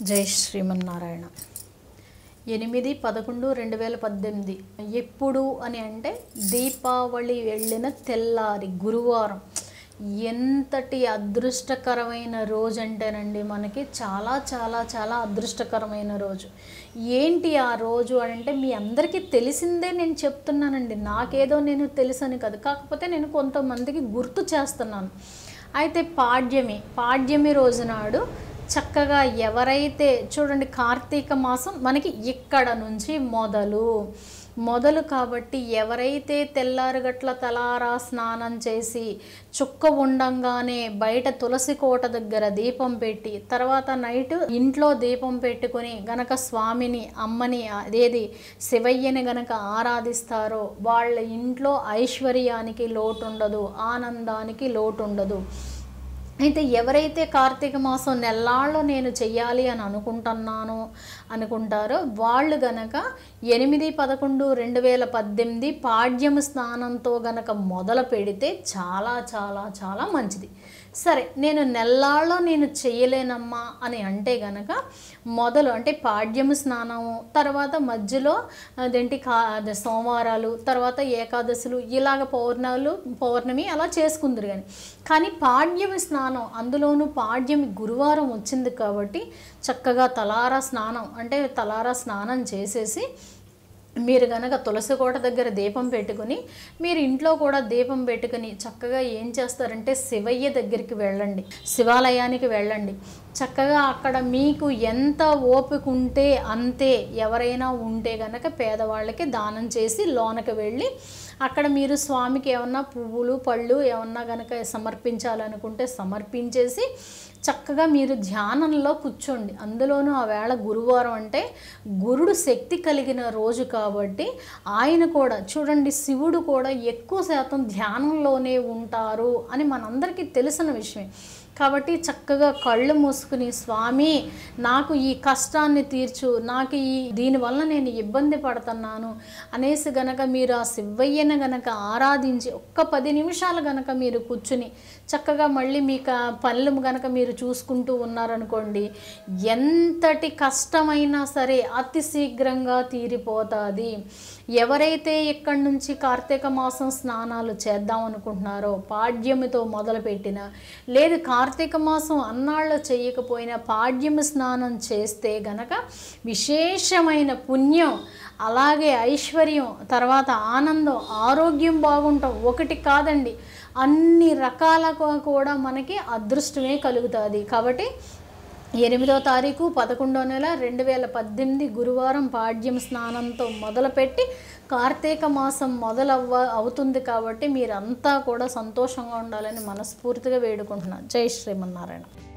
జై శ్రీమన్నారాయణ ఎనిమిది పదకొండు రెండు వేల పద్దెనిమిది ఎప్పుడు అని అంటే దీపావళి వెళ్ళిన తెల్లారి గురువారం ఎంతటి అదృష్టకరమైన రోజు అంటేనండి మనకి చాలా చాలా చాలా అదృష్టకరమైన రోజు ఏంటి ఆ రోజు అని అంటే మీ అందరికీ తెలిసిందే నేను చెప్తున్నానండి నాకేదో నేను తెలుసని కాదు కాకపోతే నేను కొంతమందికి గుర్తు చేస్తున్నాను అయితే పాడ్యమి పాడ్యమి రోజు నాడు చక్కగా ఎవరైతే చూడండి కార్తీక మాసం మనకి ఇక్కడ నుంచి మొదలు మొదలు కాబట్టి ఎవరైతే తెల్లారుగట్ల తలారా స్నానం చేసి చుక్క ఉండంగానే బయట తులసి కోట దగ్గర దీపం పెట్టి తర్వాత నైట్ ఇంట్లో దీపం పెట్టుకొని గనక స్వామిని అమ్మని అదేది శివయ్యని గనక ఆరాధిస్తారో వాళ్ళ ఇంట్లో ఐశ్వర్యానికి లోటు ఉండదు ఆనందానికి లోటు ఉండదు అయితే ఎవరైతే కార్తీక మాసం నెల్లాళ్ళు నేను చెయ్యాలి అని అనుకుంటున్నాను అనుకుంటారో వాళ్ళు గనక ఎనిమిది పదకొండు రెండు వేల పద్దెనిమిది పాడ్యము స్నానంతో గనక మొదలు పెడితే చాలా చాలా చాలా మంచిది సరే నేను నెల్లాళ్ళలో నేను చేయలేనమ్మా అని అంటే గనక మొదలు అంటే పాడ్యము స్నానము తర్వాత మధ్యలో అదేంటి కా అదే సోమవారాలు తర్వాత ఏకాదశులు ఇలాగ పౌర్ణాలు పౌర్ణమి అలా చేసుకుందరు కానీ కానీ పాడ్యమి స్నానం అందులోనూ పాడ్యమి గురువారం వచ్చింది కాబట్టి చక్కగా తలారా స్నానం అంటే తలారా స్నానం చేసేసి మీరు కనుక తులసి కోట దగ్గర దీపం పెట్టుకుని మీరు ఇంట్లో కూడా దీపం పెట్టుకుని చక్కగా ఏం చేస్తారంటే శివయ్య దగ్గరికి వెళ్ళండి శివాలయానికి వెళ్ళండి చక్కగా అక్కడ మీకు ఎంత ఓపిక ఉంటే అంతే ఎవరైనా ఉంటే గనక పేదవాళ్ళకి దానం చేసి లోనకి వెళ్ళి అక్కడ మీరు స్వామికి ఏమన్నా పువ్వులు పళ్ళు ఏమన్నా గనక సమర్పించాలనుకుంటే సమర్పించేసి చక్కగా మీరు ధ్యానంలో కూర్చోండి అందులోనూ ఆ వేళ గురువారం అంటే గురుడు శక్తి కలిగిన రోజు కాబట్టి ఆయన కూడా చూడండి శివుడు కూడా ఎక్కువ శాతం ధ్యానంలోనే ఉంటారు అని మనందరికీ తెలిసిన విషయమే కాబట్టి చక్కగా కళ్ళు మూసుకుని స్వామి నాకు ఈ కష్టాన్ని తీర్చు నాకు ఈ దీనివల్ల నేను ఇబ్బంది పడుతున్నాను అనేసి గనక మీరు ఆ శివయ్యను గనక ఆరాధించి ఒక్క పది నిమిషాలు గనక మీరు కూర్చుని చక్కగా మళ్ళీ మీకు ఆ పనులు గనక మీరు చూసుకుంటూ ఉన్నారనుకోండి ఎంతటి కష్టమైనా సరే అతి శీఘ్రంగా తీరిపోతుంది ఎవరైతే ఇక్కడి నుంచి కార్తీక మాసం స్నానాలు చేద్దాం అనుకుంటున్నారో పాడ్యమితో మొదలుపెట్టిన లేదు కార్తీక మాసం అన్నాళ్ళు చేయకపోయినా పాడ్యమి స్నానం చేస్తే గనక విశేషమైన పుణ్యం అలాగే ఐశ్వర్యం తర్వాత ఆనందం ఆరోగ్యం బాగుంటాం ఒకటి కాదండి అన్ని రకాలకు కూడా మనకి అదృష్టమే కలుగుతుంది కాబట్టి ఎనిమిదో తారీఖు పదకొండో నెల రెండు వేల పద్దెనిమిది గురువారం పాడ్యం స్నానంతో మొదలుపెట్టి కార్తీక మాసం మొదలవ్వ అవుతుంది కాబట్టి మీరంతా కూడా సంతోషంగా ఉండాలని మనస్ఫూర్తిగా వేడుకుంటున్నాను జై శ్రీమన్నారాయణ